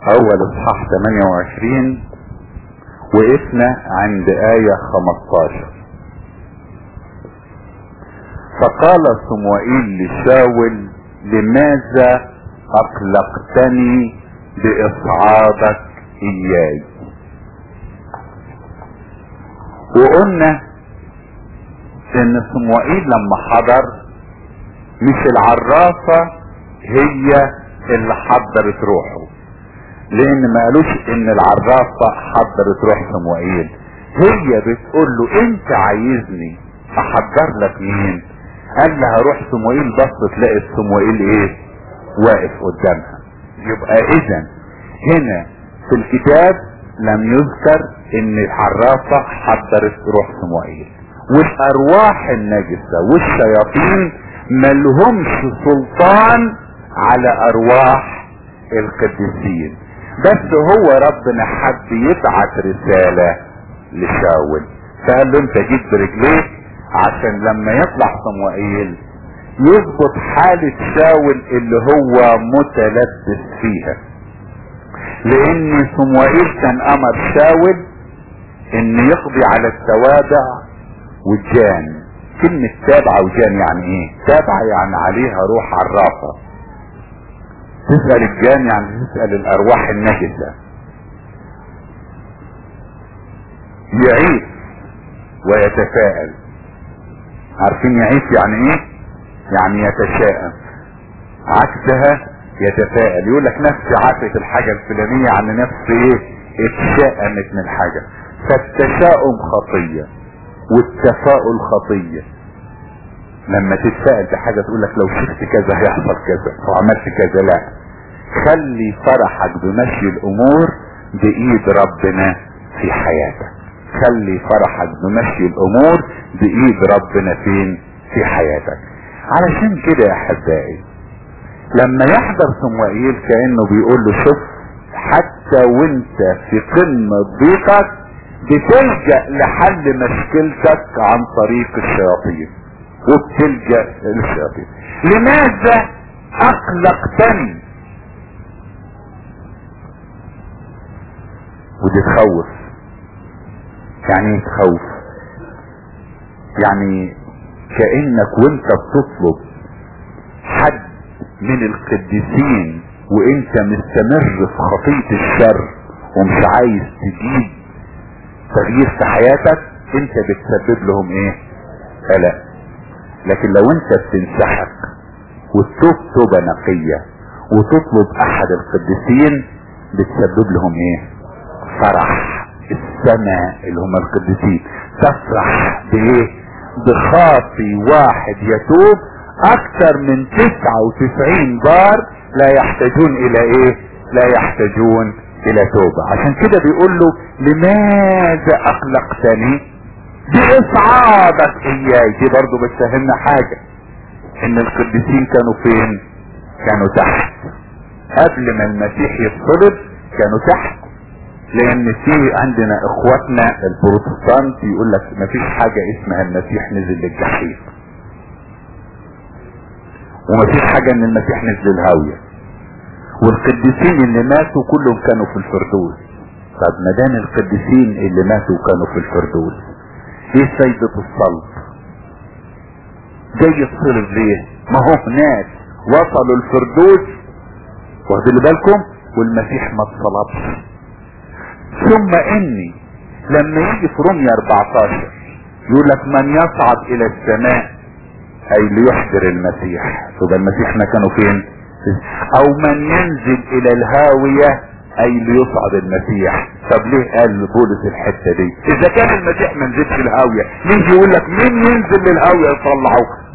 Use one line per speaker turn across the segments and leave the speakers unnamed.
اول اصحاح 28 وقفنا عند آية 15 فقال صموئيل لشاول لماذا اقلقتني باصعادك اياي وقلنا ان صموئيل لما حضر مش العرافة هي اللي حضرت روحه لان ما قالوش ان العرافة حضرت روح صموئيل هي بتقول له انت عايزني احضر لك مين قال لها روح صموئيل بص تلاقي صموئيل ايه واقف قدامها يبقى اذا هنا في الكتاب لم يذكر ان العرافة حضرت روح صموئيل والارواح النجسة والشياطين ملهمش سلطان على ارواح القديسين بس هو ربنا حب يبعت رسالة لشاول فقال له انت جيت برجليك عشان لما يطلع صموئيل يظبط حالة شاول اللي هو متلبس فيها لان صموئيل كان امر شاول ان يقضي على التوابع والجان كلمة تابعة وجان يعني ايه تابعة يعني عليها روح عرافة تسأل الجان يعني تسأل الارواح النجسة يعيش ويتفاءل عارفين يعيش يعني ايه يعني يتشائم عكسها يتفائل يقول لك نفسي عافت الحاجة الفلانية عن نفسي ايه اتشائمت من حاجة فالتشاؤم خطية والتفاؤل خطية لما تتفائل بحاجة تقول لك لو شفت كذا هيحصل كذا وعملت كذا لا خلي فرحك بمشي الامور بايد ربنا في حياتك خلي فرحك بمشي الامور بايد ربنا فين في حياتك علشان كده يا احبائي لما يحضر صموئيل كانه بيقول له شوف حتى وانت في قمة ضيقك بتلجأ لحل مشكلتك عن طريق الشياطين وبتلجأ للشياطين لماذا اقلقتني ودي تخوف يعني ايه تخوف يعني كأنك وانت بتطلب حد من القديسين وانت مستمر في خطية الشر ومش عايز تجيب تغيير في حياتك انت بتسبب لهم ايه قلق لكن لو انت بتنسحق وتتوب توبة نقية وتطلب احد القديسين بتسبب لهم ايه فرح السماء اللي هم القديسين تفرح بايه بخاطي واحد يتوب اكثر من تسعة وتسعين بار لا يحتاجون الى ايه لا يحتاجون الى توبة عشان كده بيقول له لماذا اقلقتني باصعادك اياي دي برضو بتفهمنا حاجة ان القديسين كانوا فين كانوا تحت قبل ما المسيح يتصلب كانوا تحت لان في عندنا اخواتنا البروتستانت يقول لك مفيش حاجة اسمها المسيح نزل للجحيم ومفيش حاجة ان المسيح نزل الهاوية والقديسين اللي ماتوا كلهم كانوا في الفردوس طب ما دام القديسين اللي ماتوا كانوا في الفردوس ايه فايدة الصلب جاي يتصلب ليه ما هو ناس وصلوا الفردوس واخدين بالكم والمسيح ما اتصلبش ثم اني لما يجي في رمية 14 يقول لك من يصعد الى السماء اي ليحضر المسيح يبقى المسيح مكانه فين او من ينزل الى الهاوية اي ليصعد المسيح طب ليه قال بولس الحتة دي اذا كان المسيح ما نزلش الهاوية يجي يقول لك مين ينزل للهاوية يطلعه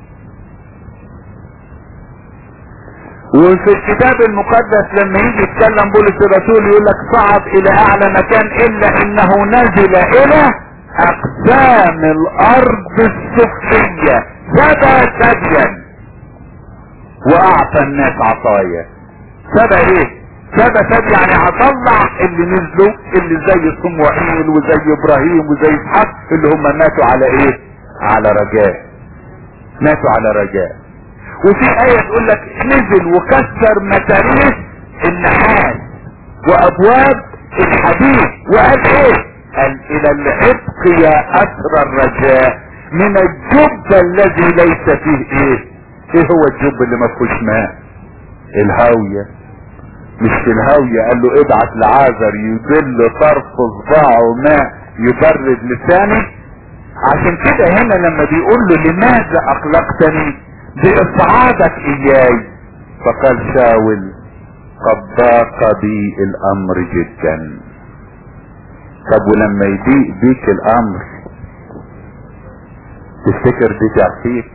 وفي الكتاب المقدس لما يجي يتكلم بولس الرسول يقول لك صعد الى اعلى مكان الا انه نزل الى اقسام الارض السفلية سبى سبيا واعطى الناس عطايا سبى ايه سبى سبي يعني هطلع اللي نزلوا اللي زي صموئيل وزي ابراهيم وزي اسحاق اللي هم ماتوا على ايه على رجاء ماتوا على رجاء وفي آية تقول لك نزل وكسر متاريس النحاس وابواب الحديد وقال ايه قال الى العتق يا اسر الرجاء من الجب الذي ليس فيه ايه ايه هو الجب اللي ما فيهوش ماء الهاوية مش في الهاوية قال له ابعت لعازر يدل طرف صباعه ماء يبرد لسانه عشان كده هنا لما بيقول له لماذا اقلقتني باصعادك اياي فقال شاول قد ضاق بي الامر جدا طب ولما يضيق بيك الامر تفتكر دي تعفيك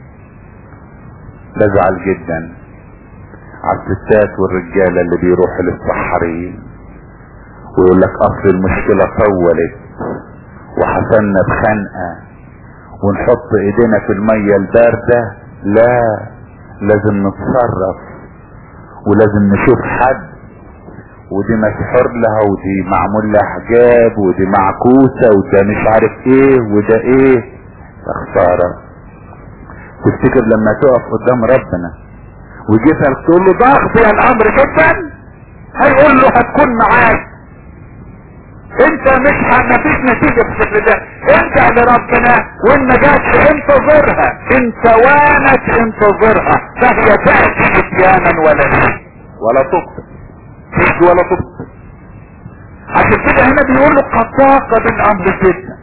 بزعل جدا على الستات والرجاله اللي بيروحوا للصحارين ويقول لك اصل المشكله طولت وحصلنا بخنقه ونحط ايدينا في الميه البارده لا لازم نتصرف ولازم نشوف حد ودي مسحور لها ودي معمول لها حجاب ودي معكوسة وده مش عارف ايه وده ايه خسارة تفتكر لما تقف قدام ربنا وجيتك تقول له ضغط يا الامر جدا هيقول له هتكون معاك انت مش مفيش نتيجة في الشكل ده انت لربنا وان ما جاتش انتظرها ان توانت انتظرها فهي تأتي اتيانا ولا ايه ولا تبطل تيجي ولا تبطل عشان كده هنا بيقول له قد ضاق بالامر جدا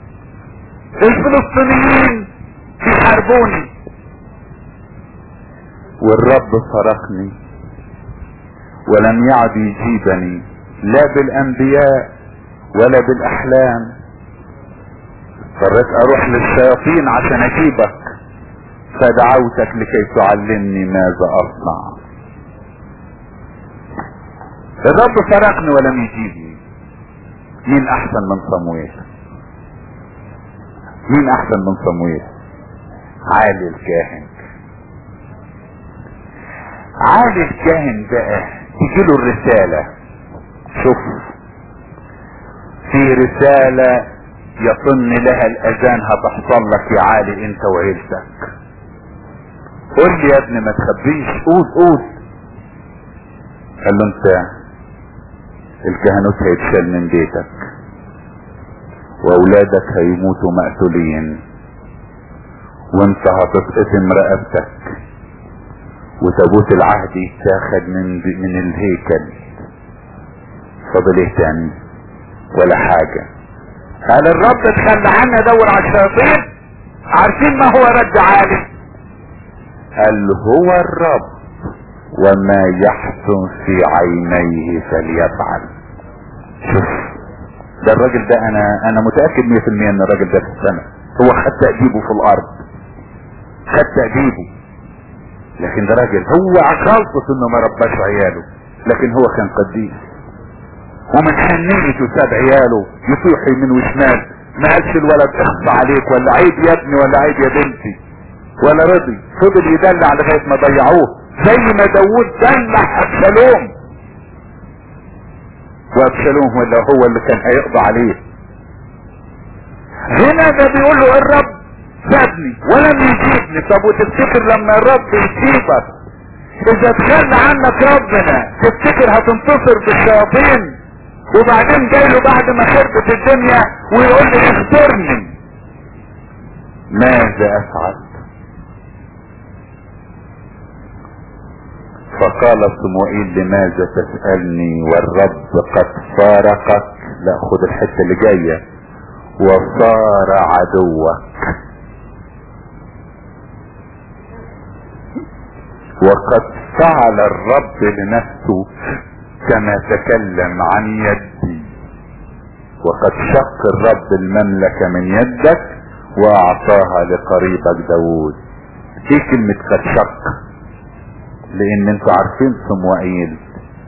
الفلسطينيين بيحاربوني والرب فرقني ولم يعد يجيبني لا بالانبياء ولا بالاحلام اضطريت اروح للشياطين عشان اجيبك فدعوتك لكي تعلمني ماذا اصنع الرب فرقني ولم يجيبني مين احسن من صمويل مين احسن من صمويل عالي الكاهن عالي الكاهن بقى تجيله الرسالة شوف في رسالة يطن لها الاذان هتحصل لك يا عالي انت وعيلتك قول لي يا ابني ما تخبيش قول قول قال له انت الكهنوت هيتشال من بيتك واولادك هيموتوا مقتولين وانت هتتقسم رقبتك وتابوت العهد يتاخد من من الهيكل فاضل ايه تاني ولا حاجة قال الرب تخلى عنا دور على الشياطين عارفين ما هو رد عالي قال هو الرب وما يحسن في عينيه فليفعل شوف ده الراجل ده انا انا متاكد 100% ان الراجل ده في السماء هو خد تأديبه في الارض خد تأديبه لكن ده راجل هو غلطه انه ما رباش عياله لكن هو كان قديس ومن حنيته ساب عياله يصيح يمين وشمال ما قالش الولد اخفى عليك ولا عيب يا ابني ولا عيب يا بنتي ولا رضي فضل يدلع لغايه ما ضيعوه زي ما داوود دلع ابشالوم وابشالوم ولا هو اللي كان هيقضى عليه هنا ده بيقول له الرب سابني ولم يجيبني طب وتفتكر لما الرب يسيبك اذا تخلى عنك ربنا تفتكر هتنتصر بالشياطين وبعدين جاي له بعد ما خربت الدنيا ويقول لي اخترني ماذا افعل فقال صموئيل لماذا تسألني والرب قد فارقك لا خد الحتة اللي جاية وصار عدوك وقد فعل الرب لنفسه كما تكلم عن يدي وقد شق الرب المملكة من يدك واعطاها لقريبك داود ايه كلمة قد شق لان انتوا عارفين صموئيل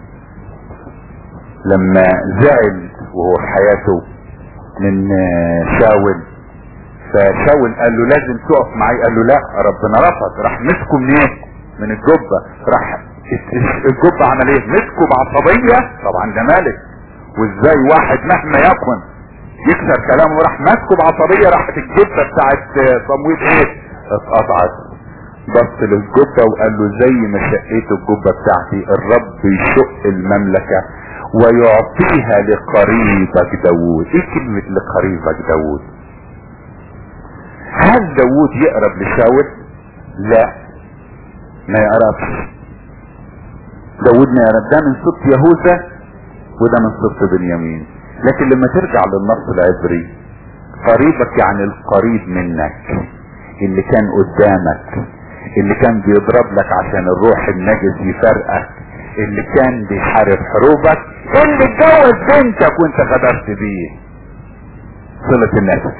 لما زعل وهو في حياته من شاول فشاول قال له لازم تقف معي قال له لا ربنا رفض راح مسكه منين من الجبة راح الجبة عمل ايه مسكه بعصبية طبعا ده مالك وازاي واحد مهما يكن يكسر كلامه وراح ماسكه بعصبية راحت الجبة بتاعت صمويل ايه اتقطعت بص للجبة وقال له زي ما شقيت الجبة بتاعتي الرب يشق المملكة ويعطيها لقريبك داوود ايه كلمة لقريبك داوود هل داوود يقرب لشاول لا ما يقربش داوود ما يقرب ده من سبط يهوذا وده من سبط بنيامين لكن لما ترجع للنص العبري قريبك يعني القريب منك اللي كان قدامك اللي كان بيضرب لك عشان الروح النجس يفرقك اللي كان بيحارب حروبك اللي اتجوز بنتك وانت غدرت بيه صلة النسب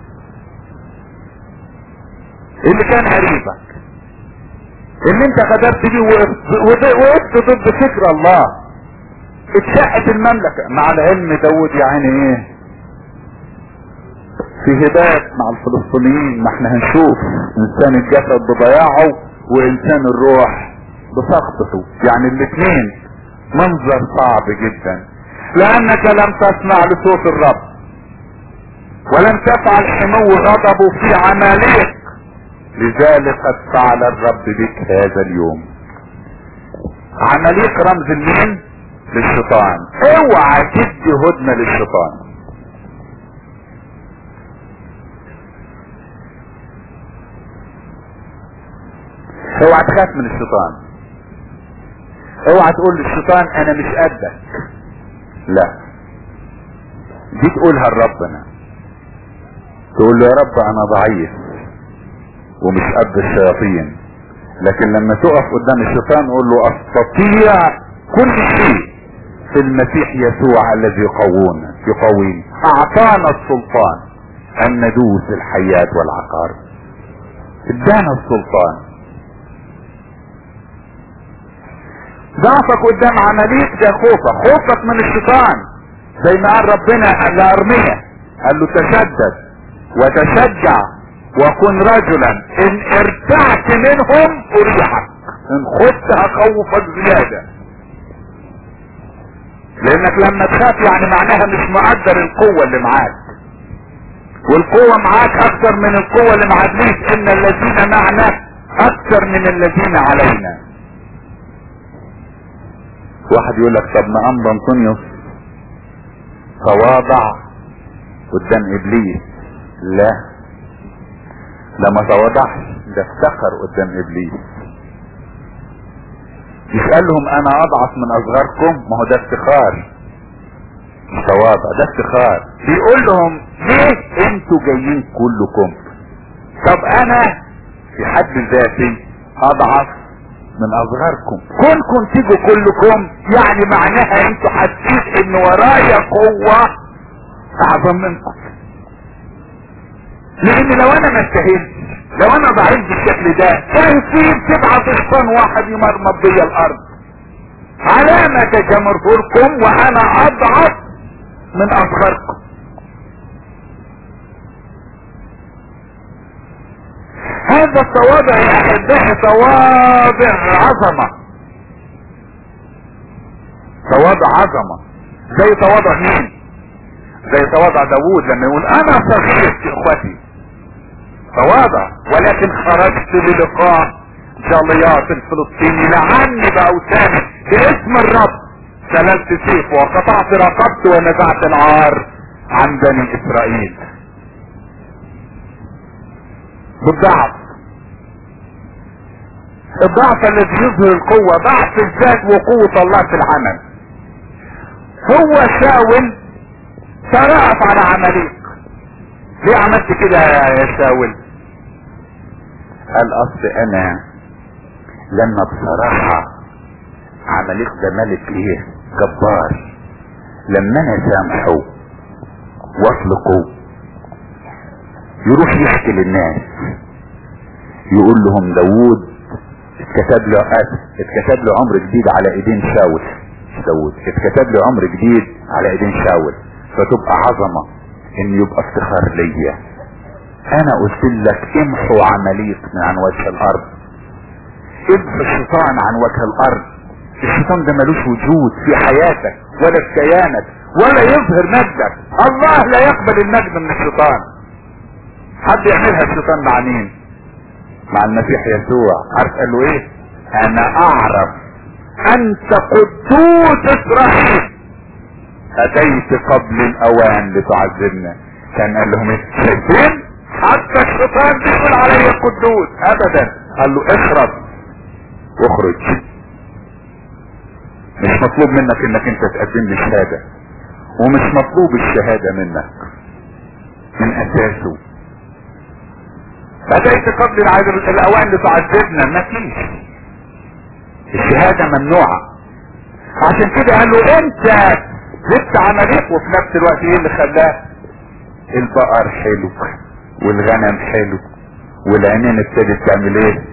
اللي كان قريبك اللي انت غدرت بيه وقفت ضد فكر الله اتشقت المملكة مع العلم داود يا عيني ايه في هداية مع الفلسطينيين ما احنا هنشوف انسان الجسد بضياعه وانسان الروح بسخطته يعني الاثنين منظر صعب جدا لانك لم تسمع لصوت الرب ولم تفعل حمو غضبه في عماليق لذلك قد فعل الرب بك هذا اليوم عماليق رمز المين للشيطان اوعى تدي هدنة للشيطان اوعى تخاف من الشيطان اوعى تقول للشيطان انا مش قدك لا دي تقولها لربنا تقول له يا رب انا ضعيف ومش قد الشياطين لكن لما تقف قدام الشيطان قول له استطيع كل شيء في المسيح يسوع الذي يقوينا يقوينا اعطانا السلطان ان ندوس الحياة والعقار ادانا السلطان ضعفك قدام عمليك ده خوفك خوفك من الشيطان زي ما قال ربنا لارمية قال له تشدد وتشجع وكن رجلا ان ارتعت منهم اريحك ان خدت هخوفك زيادة لانك لما تخاف يعني معناها مش مقدر القوة اللي معاك والقوة معاك اكتر من القوة اللي مع ابليس ان الذين معنا اكتر من الذين علينا واحد يقول لك طب ما امر انطونيوس تواضع قدام ابليس لا ده ما تواضعش ده افتخر قدام ابليس مش قال لهم انا اضعف من اصغركم ما هو ده افتخار مش تواضع ده افتخار بيقول لهم ليه انتوا جايين كلكم طب انا في حد ذاتي اضعف من اصغركم كونكم تيجوا كلكم يعني معناها انتوا حاسين ان ورايا قوة اعظم منكم لان لو انا ما استاهلش لو انا ضعيف بالشكل ده كان في تبعت حصان واحد يمرمط بيا الارض علامة جمهوركم وانا اضعف من اصغركم هذا التواضع يا احبائي تواضع عظمة تواضع عظمة زي تواضع مين زي تواضع داوود لما يقول انا صغير في اخوتي تواضع ولكن خرجت للقاء جليات الفلسطيني لعني باوثاني باسم الرب سللت سيف وقطعت رقبت ونزعت العار عن بني اسرائيل بالضعف الضعف الذي يظهر القوة ضعف الذات وقوة الله في العمل هو شاول ترأف على عمليك ليه عملت كده يا شاول قال اصل انا لما بصراحة عمليك ده ملك ايه جبار لما انا سامحه واطلقه يروح يحكي للناس يقول لهم داوود اتكتب له اتكتب له عمر جديد على ايدين شاول مش داوود اتكتب له عمر جديد على ايدين شاول فتبقى عظمة ان يبقى افتخار ليا انا قلت لك امحوا عمليك من عن وجه الارض امحوا الشيطان عن وجه الارض الشيطان ده ملوش وجود في حياتك ولا في كيانك ولا يظهر مجدك الله لا يقبل المجد من الشيطان حد يعملها الشيطان مع مين مع المسيح يسوع عارف قال له ايه انا اعرف انت قدوس اسرائيل اتيت قبل الاوان لتعذبنا كان قال لهم ايه شايفين حتى الشيطان بيقول علي قدوس ابدا قال له اخرج واخرج مش مطلوب منك انك انت تقدم لي شهادة ومش مطلوب الشهادة منك من اساسه بدأت قبل الاوان لتعذبنا ما فيش الشهادة ممنوعة عشان كده قال له انت زدت عمليك وفي نفس الوقت ايه اللي خلاه البقر حلو والغنم حلو والعينين ابتدت تعمل ايه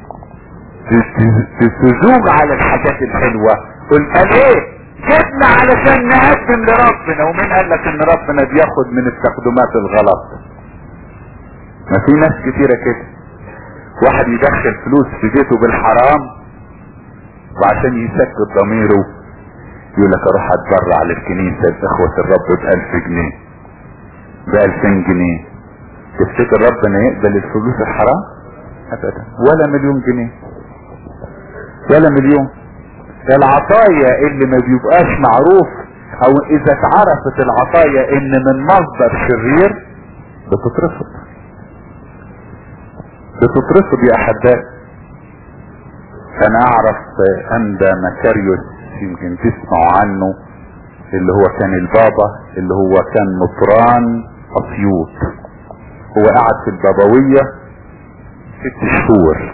تزوج على الحاجات الحلوة قلت قال ايه جبنا علشان نقدم لربنا ومين قال لك ان ربنا بياخد من التقدمات الغلط ما في ناس كتيرة كده واحد يدخل فلوس في بيته بالحرام وعشان يسكت ضميره يقول لك اروح اتبرع للكنيسة اخوة الرب بألف جنيه بألفين جنيه تفتكر ربنا يقبل الفلوس الحرام ابدا ولا مليون جنيه ولا مليون العطايا اللي ما بيبقاش معروف او اذا اتعرفت العطايا ان من مصدر شرير بتترفض بتترفض يا احبائي انا اعرف اندا مكاريوس يمكن تسمعوا عنه اللي هو كان البابا اللي هو كان مطران اسيوط هو قعد في البابوية ست شهور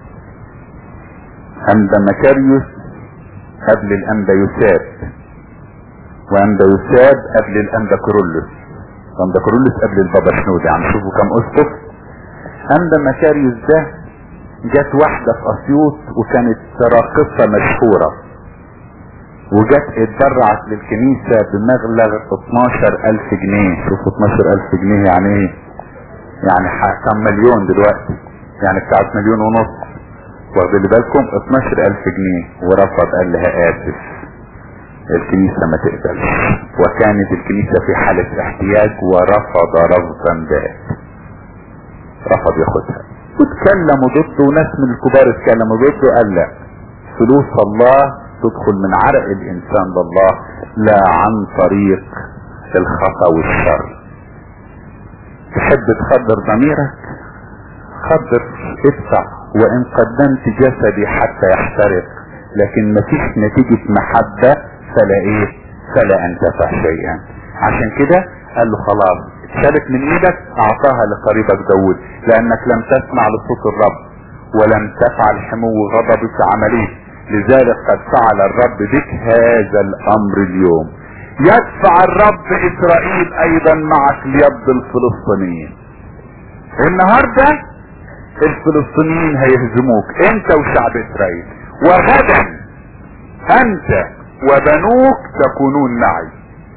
اندا مكاريوس قبل الاندا يساب واندا يساب قبل الاندا كرولوس اندا كرولوس قبل البابا شنودة عم شوفوا كم اسقف اندا مكاريوس ده جت واحدة في اسيوط وكانت راقصة مشهورة وجت اتبرعت للكنيسة بمبلغ 12 الف جنيه شوفوا 12 الف جنيه يعني ايه يعني كم مليون دلوقتي يعني بتاعت مليون ونص واخدين بالكم 12 الف جنيه ورفض قال لها اسف الكنيسة ما تقبلش وكانت الكنيسة في حالة احتياج ورفض رفضا بات رفض ياخدها واتكلموا ضده وناس من الكبار اتكلموا ضده قال لا فلوس الله تدخل من عرق الانسان لله لا عن طريق الخطا والشر تحب تخدر ضميرك خدر ادفع وان قدمت جسدي حتى يحترق لكن مفيش نتيجة محبة فلا ايه فلا انتفع شيئا عشان كده قال له خلاص اتشالت من ايدك اعطاها لقريبك داود لانك لم تسمع لصوت الرب ولم تفعل حمو غضبك عمليه لذلك قد فعل الرب بك هذا الامر اليوم يدفع الرب اسرائيل ايضا معك ليد الفلسطينيين النهارده الفلسطينيين هيهزموك انت وشعب اسرائيل وغدا انت وبنوك تكونون معي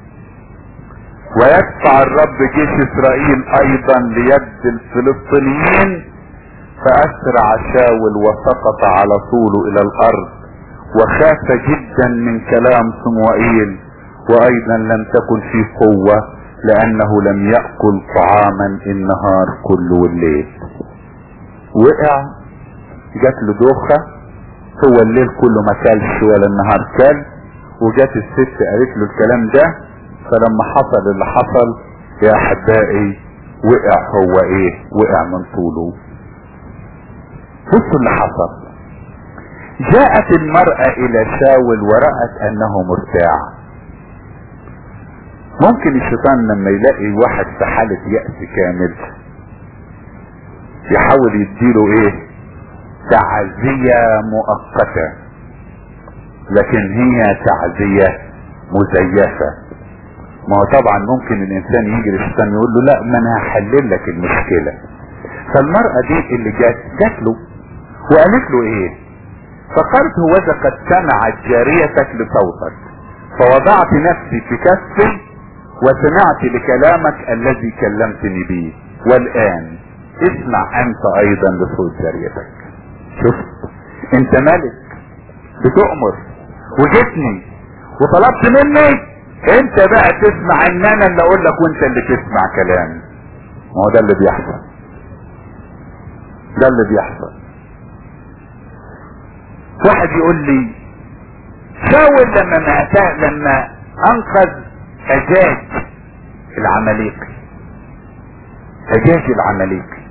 ويدفع الرب جيش اسرائيل ايضا ليد الفلسطينيين فاسرع شاول وسقط على طوله الى الارض وخاف جدا من كلام صموئيل وايضا لم تكن فيه قوة لانه لم يأكل طعاما النهار كله والليل وقع جات له دوخة هو الليل كله ما كلش ولا النهار كل وجات الست قالت له الكلام ده فلما حصل اللي حصل يا احبائي وقع هو ايه وقع من طوله بصوا اللي حصل جاءت المرأة الى شاول ورأت انه مرتاع ممكن الشيطان لما يلاقي واحد في حالة يأس كامل يحاول يديله ايه تعزية مؤقتة لكن هي تعزية مزيفة ما هو طبعا ممكن الانسان يجي للشيطان يقول له لا ما انا هحلل لك المشكلة فالمرأة دي اللي جات جات له وقالت له ايه فقالت هو قد سمعت جاريتك لصوتك فوضعت نفسي في كفي وسمعت لكلامك الذي كلمتني به والان اسمع انت ايضا لصوت جاريتك شفت انت ملك بتؤمر وجيتني وطلبت مني انت بقى تسمع ان انا اللي اقول لك وانت اللي تسمع كلامي ما هو ده اللي بيحصل ده اللي بيحصل واحد يقول لي شاول لما ما أتى لما انقذ اجاج العماليقي اجاج العماليقي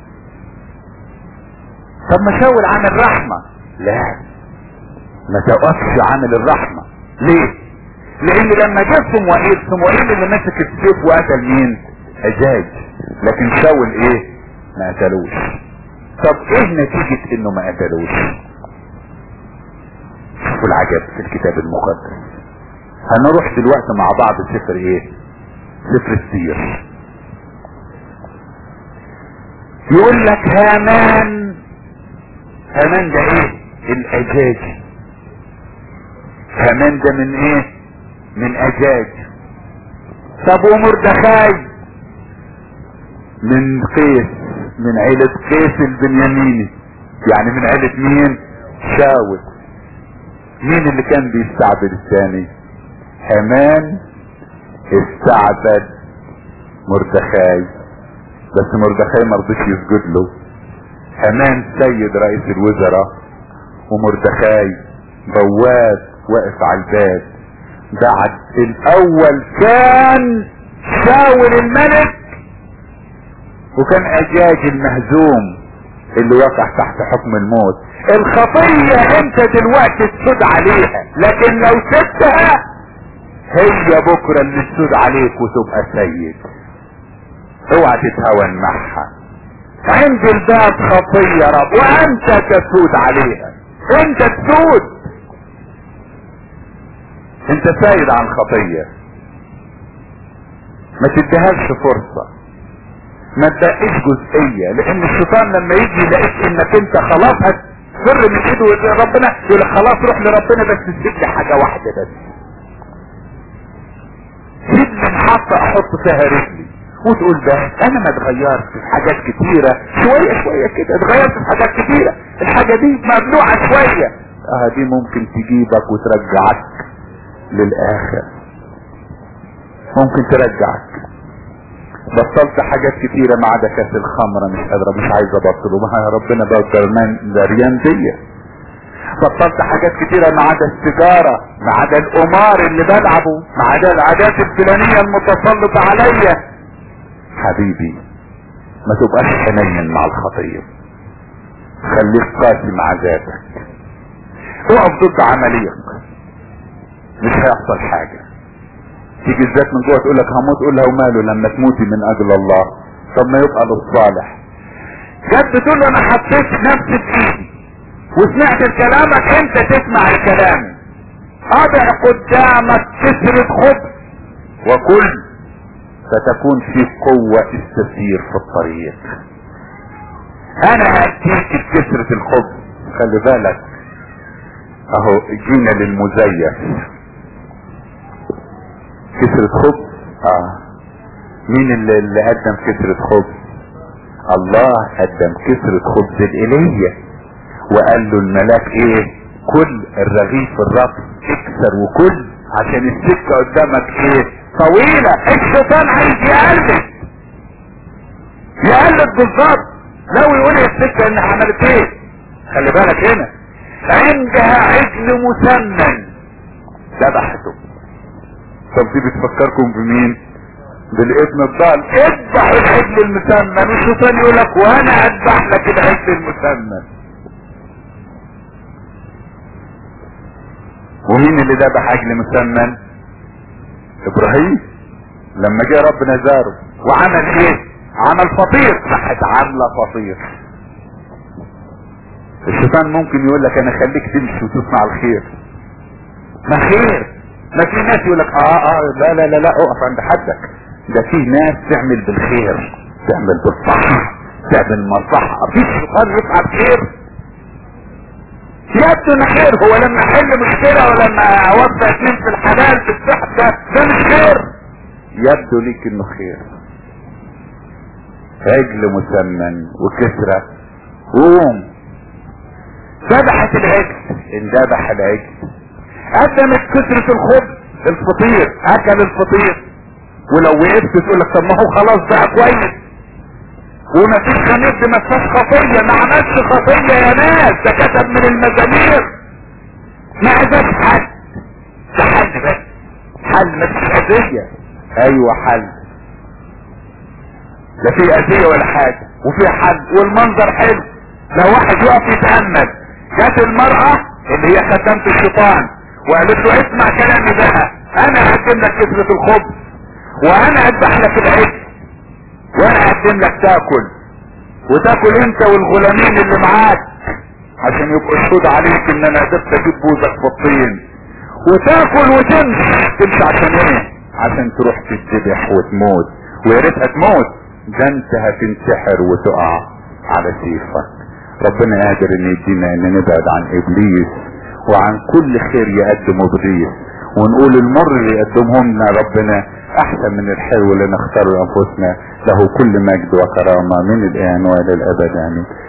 طب ما شاول عامل رحمة لا ما توقفش عامل الرحمة ليه لان لما جه صموئيل صموئيل اللي مسك السيف وقتل مين اجاج لكن شاول ايه ما قتلوش طب ايه نتيجة انه ما قتلوش شوفوا العجب في الكتاب المقدس هنروح دلوقتي مع بعض سفر ايه سفر السير يقول لك هامان هامان ده ايه الاجاج هامان ده من ايه من اجاج طب ومردخاي من قيس من عيلة قيس البنياميني يعني من عيلة مين شاول مين اللي كان بيستعبد الثاني هامان استعبد مردخاي بس مردخاي مرضيش يسجد له هامان سيد رئيس الوزراء ومردخاي بواب واقف على الباب بعد الاول كان شاول الملك وكان اجاج المهزوم اللي وقع تحت حكم الموت الخطية انت دلوقتي تسود عليها لكن لو سبتها هي بكرة اللي تسود عليك وتبقى سيد اوعى تتهاون معها عند الباب خطية رب وانت تسود عليها انت تسود انت سايد عن خطية ما تديهاش فرصة ما تبقيش جزئية لان الشيطان لما يجي يلاقيك انك انت خلاص هتفر من ايده ربنا يقول خلاص روح لربنا بس تسيب لي حاجة واحدة بس سيب لي محطة احط فيها رجلي وتقول بس انا ما اتغيرت في حاجات كتيرة شوية شوية كده اتغيرت في حاجات كتيرة الحاجة دي ممنوعة شوية اه دي ممكن تجيبك وترجعك للاخر ممكن ترجعك بطلت حاجات كتيرة ما عدا كاس الخمرة مش قادرة مش عايز ابطله ما ربنا بقى دريان دي بطلت حاجات كتيرة ما عدا السيجارة ما عدا القمار اللي بلعبه ما عدا العادات الفلانية المتسلطة عليا حبيبي ما تبقاش حنين مع الخطية خليك قاسي مع ذاتك اقف ضد عمليك مش هيحصل حاجة تيجي الذات من جوه تقول لك هموت قول لها وماله لما تموتي من اجل الله طب ما يبقى للصالح جت تقول له انا حطيت نفسي في ايدي وسمعت كلامك انت تسمع الكلام اضع قدامك كسرة خبز وكل فتكون في قوة السفير في الطريق انا هديك كسرة الخبز خلي بالك اهو جينا للمزيف كسرة خبز اه مين اللي, اللي قدم كسرة خبز الله قدم كسرة خبز الالية وقال له الملاك ايه كل الرغيف الرطب اكسر وكل عشان السكة قدامك ايه طويلة الشيطان عايز يقلد يقلد بالظبط لو يقول السكة ان عملت ايه خلي بالك هنا عندها عجل مسمن ذبحته طب دي بتفكركم بمين بالابن الضال اذبح العجل المسمن والشيطان يقول لك وانا اذبح لك العجل المسمن ومين اللي ذبح عجل مسمن ابراهيم لما جاء ربنا زاره وعمل ايه عمل فطير راحت عامله فطير الشيطان ممكن يقول لك انا خليك تمشي وتصنع الخير ما خير ما في ناس يقول لك اه اه لا لا لا لا اقف عند حدك ده في ناس تعمل بالخير تعمل بالصح تعمل مصلحة في الشيطان يفعل خير يبدو انه خير هو لما حل مشكلة ولما اوضع اتنين في الحلال في السحب ده ده مش خير يبدو ليك انه خير عجل مسمن وكسرة قوم ذبحت العجل اندبح العجل قدمت كسرة الخبز الفطير اكل الفطير ولو وقفت تقول لك طب ما هو خلاص بقى كويس وما فيش خميس ما فيهاش خطية ما عملش خطية يا ناس ده كتب من المزامير ما عايزاش حد ده حل بس حل ما فيش اذية ايوه حل لا في اذية ولا حاجة وفي حل والمنظر حلو لو واحد يقف يتأمل جت المرأة اللي هي خدامة الشيطان وقالت له اسمع كلامي بقى انا هقدم لك كسرة الخبز وانا اذبح لك العجل وانا اقدم لك تاكل وتاكل انت والغلامين اللي معاك عشان يبقوا شهود عليك ان انا قدرت اجيب بوزك في الطين وتاكل وتمشي تمشي عشان ايه عشان تروح تتذبح وتموت ويا ريتها تموت ده انت هتنتحر وتقع على سيفك ربنا قادر ان يدينا ان نبعد عن ابليس وعن كل خير يقدمه ابليس ونقول المر اللي يقدمهم لنا ربنا احسن من الحلو اللي نختاره لانفسنا له كل مجد وكرامه من الان والى الابد امين